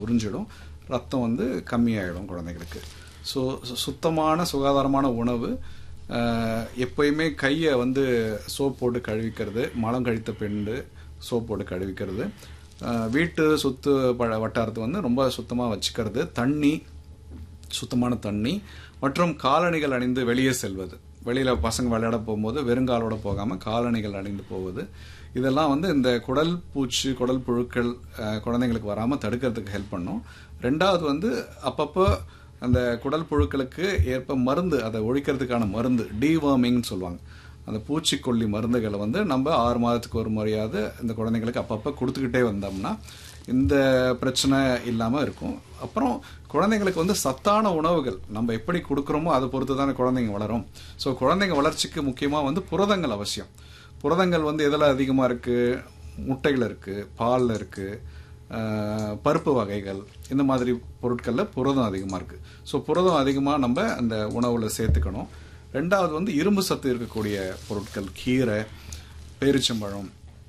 உறிஞ்சிடும் ரத்தம் வந்து கம்மியாயிடும் குழந்தைங்களுக்கு ஸோ சுத்தமான சுகாதாரமான உணவு ஆஹ், எப்பயுமே கையை வந்து சோப் போட்டு கழுவிக்கிறது மலம் கழித்த பிண்டு சோப் போட்டு கழுவிக்கிறது ஆஹ், வீட்டு சுத்து ப- வட்டாரத்தை வந்து ரொம்ப சுத்தமாக வச்சுக்கிறது தண்ணி சுத்தமான தண்ணி மற்றும் காலணிகள் அணிந்து வெளியே செல்வது வெளியில் பசங்க விளையாட போகும்போது வெறுங்காலோட போகாமல் காலணிகள் அணிந்து போவது இதெல்லாம் வந்து இந்த குடல் பூச்சி குடல் புழுக்கள் அஹ், குழந்தைங்களுக்கு வராமல் தடுக்கிறதுக்கு ஹெல்ப் பண்ணும் ரெண்டாவது வந்து அப்பப்போ அந்த குடல் புழுக்களுக்கு ஏற்ப மருந்து அதை ஒழிக்கிறதுக்கான மருந்து டீவார்மிங்னு சொல்லுவாங்க அந்த பூச்சிக்கொல்லி மருந்துகளை வந்து நம்ம ஆறு மாதத்துக்கு ஒரு முறையாவது இந்த குழந்தைங்களுக்கு அப்பப்போ கொடுத்துக்கிட்டே வந்தோம்னா இந்த பிரச்சனை இல்லாமல் இருக்கும் அப்புறம் குழந்தைங்களுக்கு வந்து சத்தான உணவுகள் நம்ம எப்படி கொடுக்குறோமோ அதை பொறுத்து தானே குழந்தைங்க வளரும் ஸோ குழந்தைங்க வளர்ச்சிக்கு முக்கியமாக வந்து புரதங்கள் அவசியம் புரதங்கள் வந்து எதில் அதிகமாக இருக்குது முட்டையில் இருக்குது பாலில் இருக்குது ஆஹ் பருப்பு வகைகள் இந்த மாதிரி பொருட்களில் புரதம் அதிகமாக இருக்குது ஸோ புரதம் அதிகமாக நம்ம அந்த உணவில் சேர்த்துக்கணும் ரெண்டாவது வந்து இரும்பு சத்து இருக்கக்கூடிய பொருட்கள் கீரை பேரிச்சம்பழம்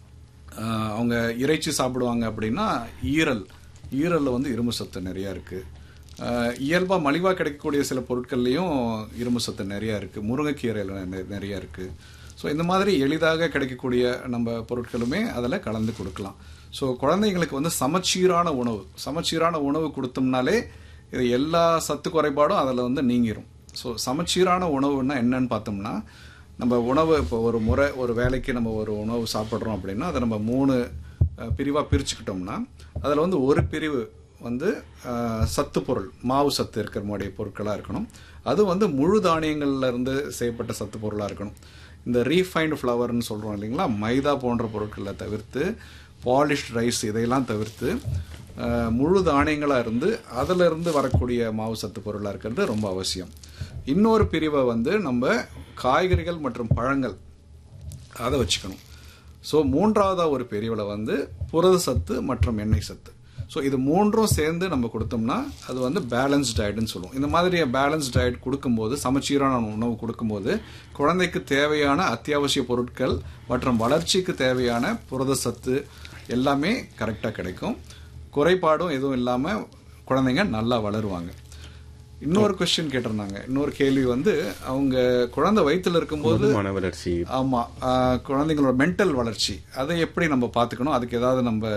ஆஹ் அவங்க இறைச்சி சாப்பிடுவாங்க அப்படின்னா ஈரல் ஈரலில் வந்து இரும்பு சத்து நிறையா இருக்குது இயல்பாக மலிவாக கிடைக்கக்கூடிய சில பொருட்கள்லையும் இரும்பு சத்து நிறையா இருக்குது முருங்கைக்கீரையில் நெ- நிறையா இருக்குது ஸோ இந்த மாதிரி எளிதாக கிடைக்கக்கூடிய நம்ம பொருட்களுமே அதில் கலந்து கொடுக்கலாம் ஸோ குழந்தைங்களுக்கு வந்து சமச்சீரான உணவு சமச்சீரான உணவு கொடுத்தோம்னாலே இது எல்லா சத்து குறைபாடும் அதில் வந்து நீங்கிரும் ஸோ சமச்சீரான உணவுன்னா என்னன்னு பார்த்தோம்னா நம்ம உணவு இப்போ ஒரு முறை ஒரு வேலைக்கு நம்ம ஒரு உணவு சாப்பிட்றோம் அப்படின்னா அதை நம்ம மூணு பிரிவாக பிரிச்சுக்கிட்டோம்னா அதில் வந்து ஒரு பிரிவு வந்து அஹ், சத்து பொருள் மாவு சத்து இருக்கிற மாதிரி பொருட்களாக இருக்கணும் அது வந்து முழு தானியங்கள்ல இருந்து செய்யப்பட்ட சத்து பொருளாக இருக்கணும் இந்த ரீஃபைன்டு ஃப்ளவர்னு சொல்கிறோம் இல்லைங்களா மைதா போன்ற பொருட்களை தவிர்த்து பாலிஷ்ட் ரைஸ் இதையெல்லாம் தவிர்த்து அஹ், முழு தானியங்களாக இருந்து அதில் இருந்து வரக்கூடிய மாவு சத்து பொருளாக இருக்கிறது ரொம்ப அவசியம் இன்னொரு பிரிவை வந்து நம்ம காய்கறிகள் மற்றும் பழங்கள் அதை வச்சுக்கணும் ஸோ மூன்றாவதாக ஒரு பிரிவில் வந்து புரத சத்து மற்றும் எண்ணெய் சத்து ஸோ இது மூன்றும் சேர்ந்து நம்ம கொடுத்தோம்னா அது வந்து பேலன்ஸ் டயட்னு சொல்லுவோம் இந்த மாதிரி பேலன்ஸ் டயட் கொடுக்கும்போது சமச்சீரான உணவு கொடுக்கும்போது குழந்தைக்கு தேவையான அத்தியாவசிய பொருட்கள் மற்றும் வளர்ச்சிக்கு தேவையான புரத சத்து எல்லாமே கரெக்டாக கிடைக்கும் குறைபாடும் எதுவும் இல்லாமல் குழந்தைங்க நல்லா வளருவாங்க இன்னொரு கொஸ்டின் கேட்டிருந்தாங்க இன்னொரு கேள்வி வந்து அவங்க குழந்தை வயித்துல இருக்கும்போது போதுமான வளர்ச்சி ஆமா ஆஹ், குழந்தைங்களோட மென்டல் வளர்ச்சி அதை எப்படி நம்ம பார்த்துக்கணும் அதுக்கு ஏதாவது நம்ம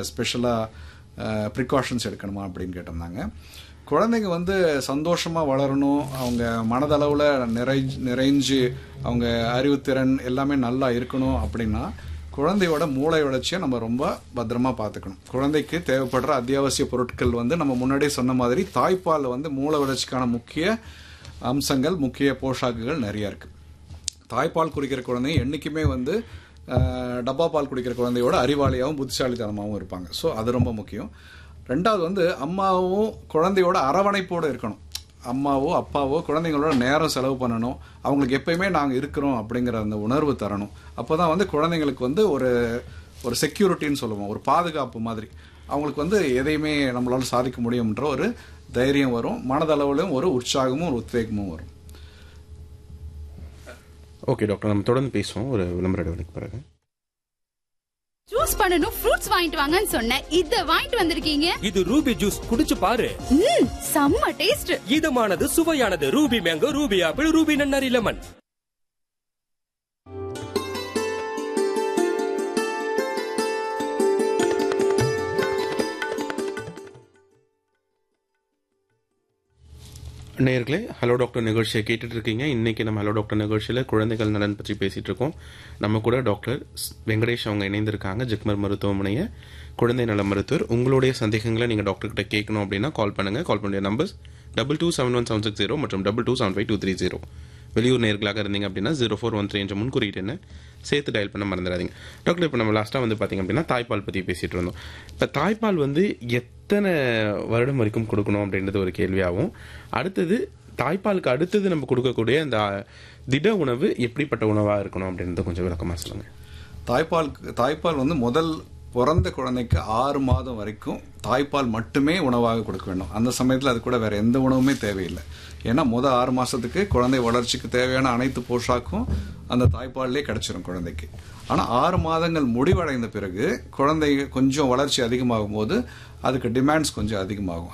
ஸ்பெஷலாக ப்ரிகாஷன்ஸ் எடுக்கணுமா அப்படின்னு கேட்டிருந்தாங்க குழந்தைங்க வந்து சந்தோஷமா வளரணும் அவங்க மனதளவில் நிறை நிறைஞ்சு அவங்க அறிவுத்திறன் எல்லாமே நல்லா இருக்கணும் அப்படின்னா குழந்தையோட மூளை வளர்ச்சியை நம்ம ரொம்ப பத்திரமா பார்த்துக்கணும் குழந்தைக்கு தேவைப்படுற அத்தியாவசிய பொருட்கள் வந்து நம்ம முன்னாடியே சொன்ன மாதிரி தாய்ப்பால் வந்து மூளை வளர்ச்சிக்கான முக்கிய அம்சங்கள் முக்கிய போஷாக்குகள் நிறைய இருக்கு தாய்ப்பால் குடிக்கிற குழந்தை என்றைக்குமே வந்து அஹ், டப்பா பால் குடிக்கிற குழந்தையோட அறிவாளியாகவும் புத்திசாலித்தனமாகவும் இருப்பாங்க ஸோ அது ரொம்ப முக்கியம் ரெண்டாவது வந்து அம்மாவும் குழந்தையோட அரவணைப்போடு இருக்கணும் அம்மாவோ அப்பாவோ குழந்தைங்களோட நேரம் செலவு பண்ணணும் அவங்களுக்கு எப்பயுமே நாங்கள் இருக்கிறோம் அப்படிங்கிற அந்த உணர்வு தரணும் அப்போ தான் வந்து குழந்தைங்களுக்கு வந்து ஒரு ஒரு செக்யூரிட்டின்னு சொல்லுவோம் ஒரு பாதுகாப்பு மாதிரி அவங்களுக்கு வந்து எதையுமே நம்மளால சாதிக்க முடியும்ன்ற ஒரு தைரியம் வரும் மனதளவிலும் ஒரு உற்சாகமும் ஒரு உத்வேகமும் வரும் ஓகே டாக்டர் நம்ம தொடர்ந்து பேசுவோம் ஒரு விளம்பர இடைவெளிக்கு பிறகு ஜூஸ் பண்ணனும் ஃப்ரூட்ஸ் வாங்கிட்டு வாங்கன்னு சொன்னேன் இத வாங்கிட்டு வந்திருக்கீங்க இது ரூபி ஜூஸ் குடிச்சு பாரு ம் செம்ம டேஸ்ட் இதமானது சுவையானது ruby mango ruby apple ruby நன்னாரி லெமன் நேயர்களே ஹலோ டாக்டர் நிகழ்ச்சியை கேட்டுட்டு இருக்கீங்க இன்னைக்கு நம்ம ஹலோ டாக்டர் நிகழ்ச்சியில் குழந்தைகள் நலன் பற்றி பேசிட்டு இருக்கோம் நம்ம கூட டாக்டர் ஸ்- வெங்கடேஷ் அவங்க இணைந்திருக்காங்க ஜிக்மர் மருத்துவமனைய குழந்தை நல மருத்துவர் உங்களுடைய சந்தேகங்களை நீங்க டாக்டர் கிட்ட கேட்கணும் அப்படின்னா கால் பண்ணுங்க கால் பண்ணுடைய numbers double two seven one seven six zero மற்றும் double two seven five two three zero வெளியூர் நேர்களாக இருந்தீங்க அப்படின்னா ஜீரோ ஃபோர் ஒன் த்ரீ என்ற முன்குறியீட்டு என்ன சேர்த்து டயல் பண்ண மறந்துடாதீங்க டாக்டர் இப்போ நம்ம லாஸ்ட்டாக வந்து பார்த்தீங்க அப்படின்னா தாய்ப்பால் பற்றி பேசிட்டு இருந்தோம் இப்போ தாய்ப்பால் வந்து எத்தனை வருடம் வரைக்கும் கொடுக்கணும் அப்படின்றது ஒரு கேள்வியாகும் அடுத்தது தாய்ப்பாலுக்கு அடுத்தது நம்ம கொடுக்கக்கூடிய அந்த திட உணவு எப்படிப்பட்ட உணவாக இருக்கணும் அப்படின்றது கொஞ்சம் விளக்கமாக சொல்லுங்கள் தாய்ப்பால் தாய்ப்பால் வந்து முதல் பிறந்த குழந்தைக்கு ஆறு மாதம் வரைக்கும் தாய்ப்பால் மட்டுமே உணவாக கொடுக்க வேண்டும் அந்த சமயத்தில் அது கூட வேற எந்த உணவுமே தேவையில்லை ஏன்னா முத ஆறு மாசத்துக்கு குழந்தை வளர்ச்சிக்கு தேவையான அனைத்து போஷாக்கும் அந்த தாய்ப்பால்லே கிடைச்சிரும் குழந்தைக்கு ஆனால் ஆறு மாதங்கள் முடிவடைந்த பிறகு குழந்தை கொஞ்சம் வளர்ச்சி அதிகமாகும் போது அதுக்கு டிமாண்ட்ஸ் கொஞ்சம் அதிகமாகும்